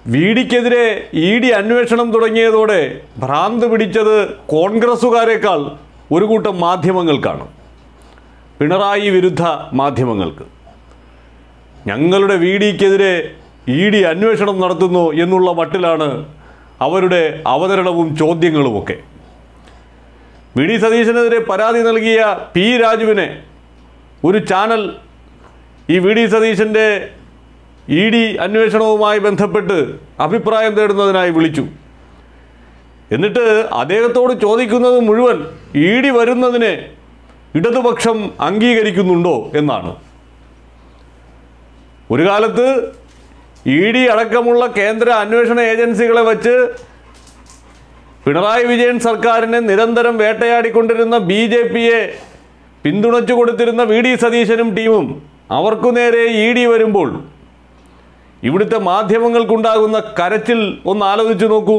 V ഡിക്കെതിരെ E D അന്വേഷണം തുടങ്ങിയതോടെ ഭ്രാന്ത് പിടിച്ചത് കോൺഗ്രസ്സുകാരേക്കാൾ ഒരു കൂട്ടം മാധ്യമങ്ങൾക്കാണ് പിണറായി വിരുദ്ധ മാധ്യമങ്ങൾക്ക് ഞങ്ങളുടെ വി ഡിക്കെതിരെ ഇ ഡി അന്വേഷണം നടത്തുന്നു എന്നുള്ള മട്ടിലാണ് അവരുടെ അവതരണവും ചോദ്യങ്ങളുമൊക്കെ വി ഡി സതീശനെതിരെ പരാതി നൽകിയ പി രാജുവിനെ ഒരു ചാനൽ ഈ വി ഡി സതീശൻ്റെ ഇ ഡി അന്വേഷണവുമായി ബന്ധപ്പെട്ട് അഭിപ്രായം തേടുന്നതിനായി വിളിച്ചു എന്നിട്ട് അദ്ദേഹത്തോട് ചോദിക്കുന്നത് മുഴുവൻ ഇ ഡി വരുന്നതിനെ ഇടതുപക്ഷം അംഗീകരിക്കുന്നുണ്ടോ എന്നാണ് ഒരു കാലത്ത് ഇ ഡി അടക്കമുള്ള കേന്ദ്ര അന്വേഷണ ഏജൻസികളെ വച്ച് പിണറായി വിജയൻ സർക്കാരിനെ നിരന്തരം വേട്ടയാടിക്കൊണ്ടിരുന്ന ബി ജെ പിയെ പിന്തുണച്ചു കൊടുത്തിരുന്ന വി ഡി സതീശനും ടീമും അവർക്കു നേരെ ഇ ഡി വരുമ്പോൾ ഇവിടുത്തെ മാധ്യമങ്ങൾക്കുണ്ടാകുന്ന കരച്ചിൽ ഒന്ന് ആലോചിച്ച് നോക്കൂ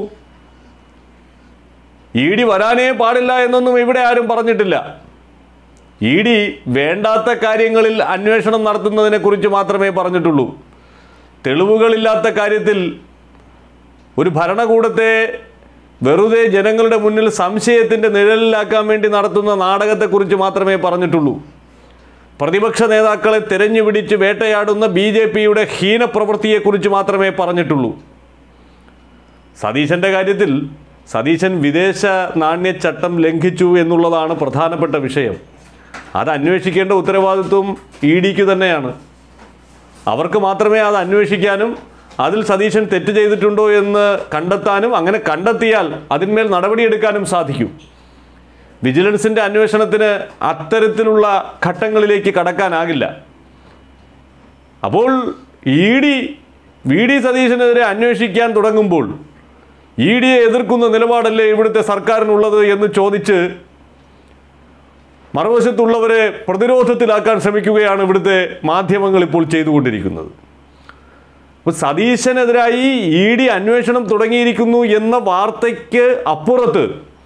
ഇ ഡി വരാനേ പാടില്ല എന്നൊന്നും ഇവിടെ ആരും പറഞ്ഞിട്ടില്ല ഇ ഡി വേണ്ടാത്ത കാര്യങ്ങളിൽ അന്വേഷണം നടത്തുന്നതിനെക്കുറിച്ച് മാത്രമേ പറഞ്ഞിട്ടുള്ളൂ തെളിവുകളില്ലാത്ത കാര്യത്തിൽ ഒരു ഭരണകൂടത്തെ വെറുതെ ജനങ്ങളുടെ മുന്നിൽ സംശയത്തിൻ്റെ നിഴലിലാക്കാൻ വേണ്ടി നടത്തുന്ന നാടകത്തെക്കുറിച്ച് മാത്രമേ പറഞ്ഞിട്ടുള്ളൂ പ്രതിപക്ഷ നേതാക്കളെ തിരഞ്ഞു പിടിച്ച് വേട്ടയാടുന്ന ബി ജെ പിയുടെ ഹീനപ്രവൃത്തിയെക്കുറിച്ച് മാത്രമേ പറഞ്ഞിട്ടുള്ളൂ സതീശൻ്റെ കാര്യത്തിൽ സതീശൻ വിദേശ നാണ്യച്ചട്ടം ലംഘിച്ചു എന്നുള്ളതാണ് പ്രധാനപ്പെട്ട വിഷയം അത് അന്വേഷിക്കേണ്ട ഉത്തരവാദിത്വം ഇ ഡിക്ക് തന്നെയാണ് അവർക്ക് മാത്രമേ അത് അന്വേഷിക്കാനും അതിൽ സതീശൻ തെറ്റ് ചെയ്തിട്ടുണ്ടോ എന്ന് കണ്ടെത്താനും അങ്ങനെ കണ്ടെത്തിയാൽ അതിന്മേൽ നടപടിയെടുക്കാനും സാധിക്കും വിജിലൻസിൻ്റെ അന്വേഷണത്തിന് അത്തരത്തിലുള്ള ഘട്ടങ്ങളിലേക്ക് കടക്കാനാകില്ല അപ്പോൾ ഇ ഡി വി ഡി സതീശനെതിരെ അന്വേഷിക്കാൻ തുടങ്ങുമ്പോൾ ഇ ഡിയെ എതിർക്കുന്ന നിലപാടല്ലേ ഇവിടുത്തെ സർക്കാരിനുള്ളത് എന്ന് ചോദിച്ച് മറുവശത്തുള്ളവരെ പ്രതിരോധത്തിലാക്കാൻ ശ്രമിക്കുകയാണ് ഇവിടുത്തെ മാധ്യമങ്ങൾ ഇപ്പോൾ ചെയ്തുകൊണ്ടിരിക്കുന്നത് അപ്പോൾ സതീശനെതിരായി ഇ ഡി അന്വേഷണം തുടങ്ങിയിരിക്കുന്നു എന്ന വാർത്തയ്ക്ക് അപ്പുറത്ത്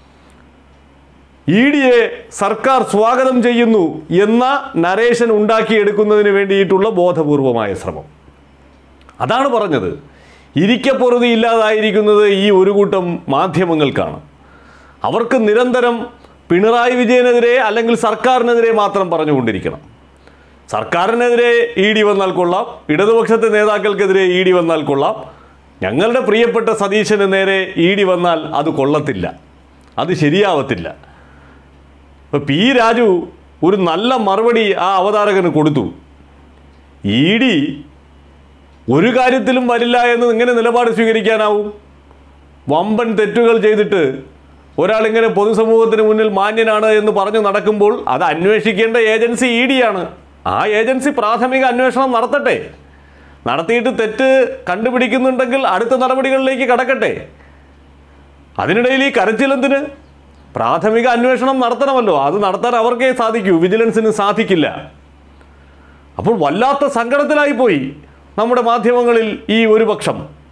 ഇ ഡിയെ സർക്കാർ സ്വാഗതം ചെയ്യുന്നു എന്ന നരേഷൻ ഉണ്ടാക്കിയെടുക്കുന്നതിന് വേണ്ടിയിട്ടുള്ള ബോധപൂർവമായ ശ്രമം അതാണ് പറഞ്ഞത് ഇരിക്കപ്പൊറുതി ഇല്ലാതായിരിക്കുന്നത് ഈ ഒരു കൂട്ടം മാധ്യമങ്ങൾക്കാണ് അവർക്ക് നിരന്തരം പിണറായി വിജയനെതിരെ അല്ലെങ്കിൽ സർക്കാരിനെതിരെ മാത്രം പറഞ്ഞുകൊണ്ടിരിക്കണം സർക്കാരിനെതിരെ ഇ ഡി വന്നാൽ കൊള്ളാം ഇടതുപക്ഷത്തെ നേതാക്കൾക്കെതിരെ ഇ ഡി വന്നാൽ കൊള്ളാം ഞങ്ങളുടെ പ്രിയപ്പെട്ട സതീശന് നേരെ ഇ ഡി വന്നാൽ അത് കൊള്ളത്തില്ല അത് ശരിയാവത്തില്ല ഇപ്പൊ പി രാജു ഒരു നല്ല മറുപടി ആ അവതാരകന് കൊടുത്തു ഇ ഡി ഒരു കാര്യത്തിലും വരില്ല എന്ന് ഇങ്ങനെ നിലപാട് സ്വീകരിക്കാനാവും വമ്പൻ തെറ്റുകൾ ചെയ്തിട്ട് ഒരാളിങ്ങനെ പൊതുസമൂഹത്തിന് മുന്നിൽ മാന്യനാണ് എന്ന് പറഞ്ഞു നടക്കുമ്പോൾ അത് അന്വേഷിക്കേണ്ട ഏജൻസി ഇ ഡി ആണ് ആ ഏജൻസി പ്രാഥമിക അന്വേഷണം നടത്തട്ടെ നടത്തിയിട്ട് തെറ്റ് കണ്ടുപിടിക്കുന്നുണ്ടെങ്കിൽ അടുത്ത നടപടികളിലേക്ക് കടക്കട്ടെ അതിനിടയിൽ ഈ കരച്ചിലെന്തിന് പ്രാഥമിക അന്വേഷണം നടത്തണമല്ലോ അത് നടത്താൻ അവർക്കേ സാധിക്കൂ വിജിലൻസിന് സാധിക്കില്ല അപ്പോൾ വല്ലാത്ത സങ്കടത്തിലായിപ്പോയി നമ്മുടെ മാധ്യമങ്ങളിൽ ഈ ഒരു പക്ഷം